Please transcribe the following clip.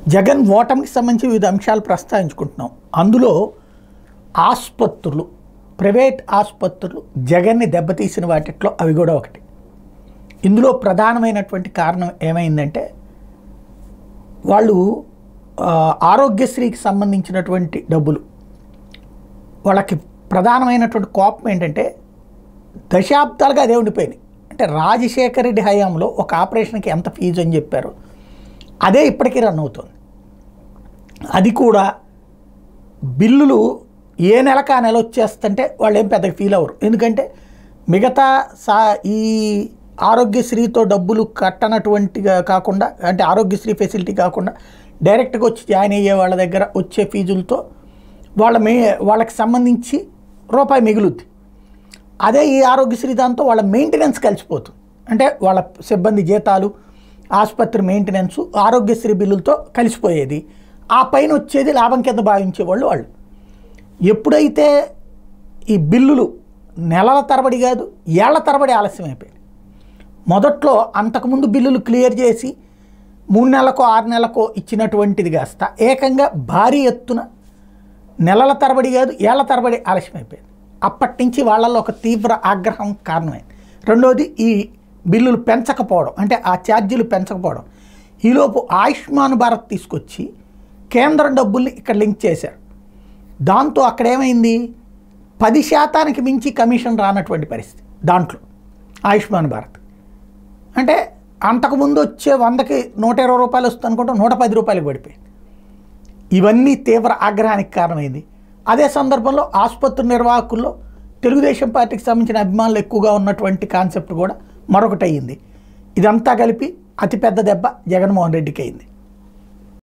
జగన్ ఓటమికి సంబంధించి వివిధ అంశాలు ప్రస్తావించుకుంటున్నాం అందులో ఆసుపత్రులు ప్రైవేట్ ఆసుపత్రులు జగన్ని దెబ్బతీసిన వాటిట్లో అవి కూడా ఒకటి ఇందులో ప్రధానమైనటువంటి కారణం ఏమైందంటే వాళ్ళు ఆ, ఆరోగ్యశ్రీకి సంబంధించినటువంటి డబ్బులు వాళ్ళకి ప్రధానమైనటువంటి కోపం ఏంటంటే దశాబ్దాలుగా అదే ఉండిపోయినాయి అంటే రాజశేఖర రెడ్డి హయాంలో ఒక ఆపరేషన్కి ఎంత ఫీజు అని చెప్పారు అదే ఇప్పటికీ రన్ అవుతుంది అది కూడా బిల్లులు ఏ నెలకు ఆ నెల వచ్చేస్తుంటే వాళ్ళు ఏం పెద్దగా ఫీల్ అవ్వరు ఎందుకంటే మిగతా సా ఈ ఆరోగ్యశ్రీతో డబ్బులు కట్టనటువంటిగా కాకుండా అంటే ఆరోగ్యశ్రీ ఫెసిలిటీ కాకుండా డైరెక్ట్గా వచ్చి జాయిన్ అయ్యే వాళ్ళ దగ్గర వచ్చే ఫీజులతో వాళ్ళ మే వాళ్ళకి సంబంధించి రూపాయి మిగులుద్ది అదే ఈ ఆరోగ్యశ్రీ దాంతో వాళ్ళ మెయింటెనెన్స్ కలిసిపోతుంది అంటే వాళ్ళ సిబ్బంది జీతాలు ఆసుపత్రి మెయింటెనెన్స్ ఆరోగ్యశ్రీ బిల్లులతో కలిసిపోయేది ఆ పైన వచ్చేది లాభం కింద భావించేవాళ్ళు వాళ్ళు ఎప్పుడైతే ఈ బిల్లులు నెలల తరబడి కాదు ఏళ్ల తరబడి ఆలస్యం అయిపోయింది మొదట్లో అంతకుముందు బిల్లులు క్లియర్ చేసి మూడు నెలలకో ఆరు నెలలకో ఇచ్చినటువంటిది కాస్త ఏకంగా భారీ ఎత్తున నెలల తరబడి కాదు ఏళ్ల తరబడి ఆలస్యం అయిపోయింది అప్పటి నుంచి వాళ్ళల్లో ఒక తీవ్ర ఆగ్రహం కారణమైంది రెండోది ఈ బిల్లులు పెంచకపోవడం అంటే ఆ ఛార్జీలు పెంచకపోవడం ఈలోపు ఆయుష్మాన్ భారత్ తీసుకొచ్చి కేంద్రం డబ్బుల్ని ఇక్కడ లింక్ చేశారు దాంతో అక్కడ ఏమైంది పది శాతానికి మించి కమిషన్ రానటువంటి పరిస్థితి దాంట్లో ఆయుష్మాన్ భారత్ అంటే అంతకుముందు వచ్చే వందకి నూట ఇరవై రూపాయలు వస్తుంది అనుకుంటే నూట పది రూపాయలకు పడిపోయింది ఇవన్నీ తీవ్ర ఆగ్రహానికి కారణమైంది అదే సందర్భంలో ఆసుపత్రి నిర్వాహకుల్లో తెలుగుదేశం పార్టీకి సంబంధించిన అభిమానులు ఎక్కువగా ఉన్నటువంటి కాన్సెప్ట్ కూడా మరొకటి అయ్యింది ఇదంతా కలిపి అతిపెద్ద దెబ్బ జగన్మోహన్ రెడ్డికి అయింది